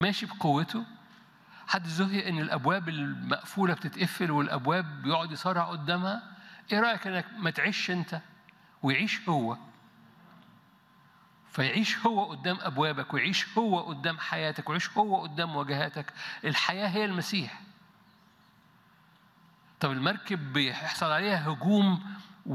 ماشي بقوته حد زهق ان الابواب المقفوله بتتقفل والابواب بيقعد يصارع قدامها ايه رايك انك ما تعيش انت ويعيش هو فيعيش هو قدام ابوابك ويعيش هو قدام حياتك ويعيش هو قدام واجهاتك الحياه هي المسيح طب المركب بيحصل عليها هجوم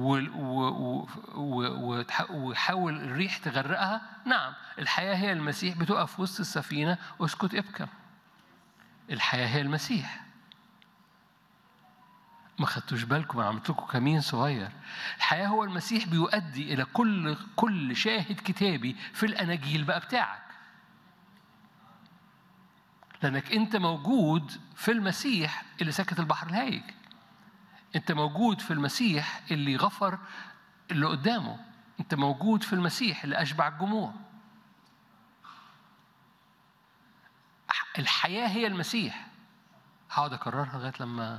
ويحاول الريح تغرقها نعم الحياة هي المسيح بتقف وسط السفينة اسكت ابكى الحياة هي المسيح ما خدتوش بالكم انا عملت لكم كمين صغير الحياة هو المسيح بيؤدي إلى كل كل شاهد كتابي في الأناجيل بقى بتاعك لأنك أنت موجود في المسيح اللي سكت البحر الهايج انت موجود في المسيح اللي غفر اللي قدامه انت موجود في المسيح اللي اشبع الجموع الحياه هي المسيح هقعد اكررها لغايه لما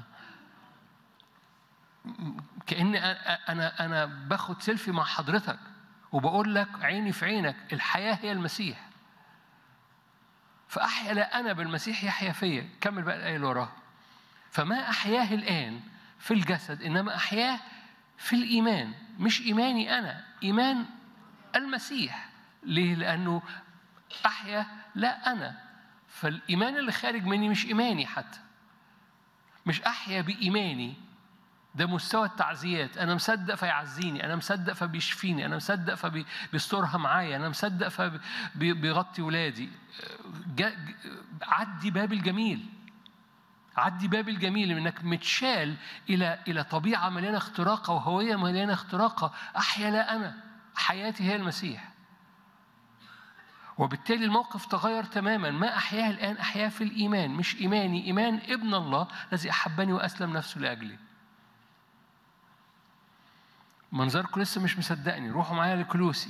كأن انا انا باخد سيلفي مع حضرتك وبقول لك عيني في عينك الحياه هي المسيح فاحيا لا انا بالمسيح يحيا فيا كمل بقى الايه اللي وراها فما احياه الان في الجسد انما احياه في الايمان مش ايماني انا ايمان المسيح ليه لانه احيا لا انا فالايمان اللي خارج مني مش ايماني حتى مش احيا بايماني ده مستوى التعزيات انا مصدق فيعزيني انا مصدق فبيشفيني انا مصدق فبيسترها معايا انا مصدق فبيغطي ولادي عدي باب الجميل عدي باب الجميل انك متشال الى الى طبيعه مليانه اختراقه وهويه مليانه اختراقه احيا لا انا حياتي هي المسيح وبالتالي الموقف تغير تماما ما احياه الان احياه في الايمان مش ايماني ايمان ابن الله الذي احبني واسلم نفسه لاجلي منظركم لسه مش مصدقني روحوا معايا لكلوسي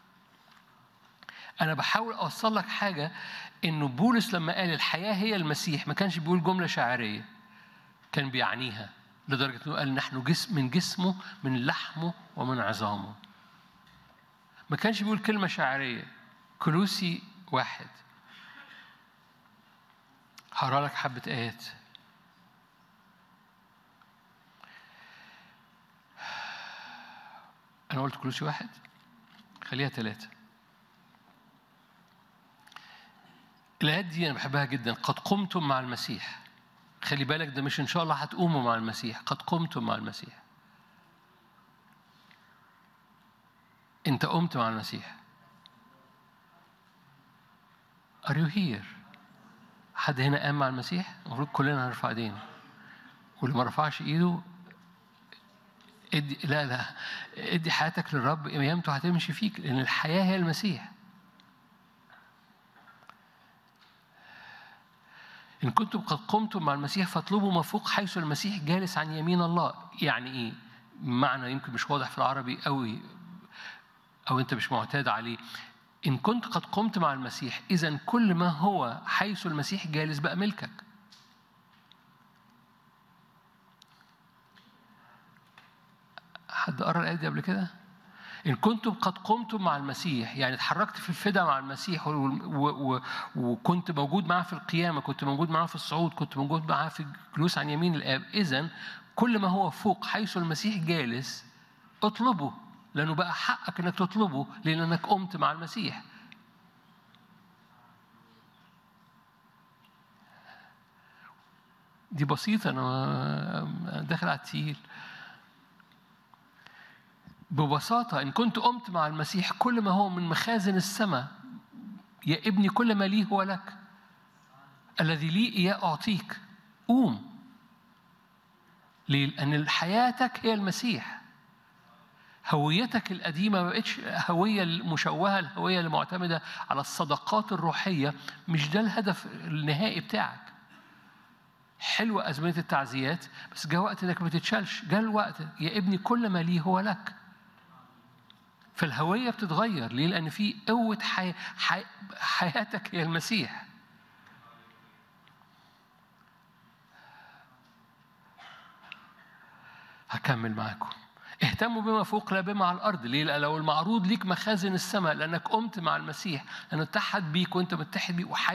انا بحاول اوصل لك حاجه انه بولس لما قال الحياه هي المسيح ما كانش بيقول جمله شاعريه كان بيعنيها لدرجه انه قال نحن جسم من جسمه من لحمه ومن عظامه ما كانش بيقول كلمه شاعريه كلوسي واحد هقرا لك حبه ايات انا قلت كلوسي واحد خليها ثلاثه الآيات دي أنا بحبها جدا قد قمتم مع المسيح خلي بالك ده مش إن شاء الله هتقوموا مع المسيح قد قمتم مع المسيح أنت قمت مع المسيح Are you here؟ حد هنا قام مع المسيح؟ المفروض كلنا هنرفع ايدينا واللي ما رفعش ايده ادي لا لا ادي حياتك للرب قيامته هتمشي فيك لان الحياه هي المسيح إن كنتم قد قمتم مع المسيح فاطلبوا ما فوق حيث المسيح جالس عن يمين الله يعني إيه؟ معنى يمكن مش واضح في العربي قوي أو أنت مش معتاد عليه إن كنت قد قمت مع المسيح إذا كل ما هو حيث المسيح جالس بقى ملكك حد قرأ الآية دي قبل كده؟ إن كنتم قد قمتم مع المسيح يعني اتحركت في الفدا مع المسيح وكنت موجود معاه في القيامة كنت موجود معاه في الصعود كنت موجود معاه في الجلوس عن يمين الآب إذا كل ما هو فوق حيث المسيح جالس اطلبه لأنه بقى حقك إنك تطلبه لأنك قمت مع المسيح دي بسيطة أنا داخل على التقيل ببساطة إن كنت قمت مع المسيح كل ما هو من مخازن السماء يا ابني كل ما لي هو لك الذي لي إياه أعطيك قوم ليه؟ لأن حياتك هي المسيح هويتك القديمة ما بقتش هوية المشوهة الهوية المعتمدة على الصداقات الروحية مش ده الهدف النهائي بتاعك حلوة أزمنة التعزيات بس جاء وقت إنك ما تتشالش جاء الوقت يا ابني كل ما لي هو لك فالهوية بتتغير ليه؟ لأن في قوة حي... حي... حياتك هي المسيح هكمل معاكم اهتموا بما فوق لا بما على الارض ليه لأ لو المعروض ليك مخازن السماء لانك قمت مع المسيح لانه اتحد بيك وانت متحد بيه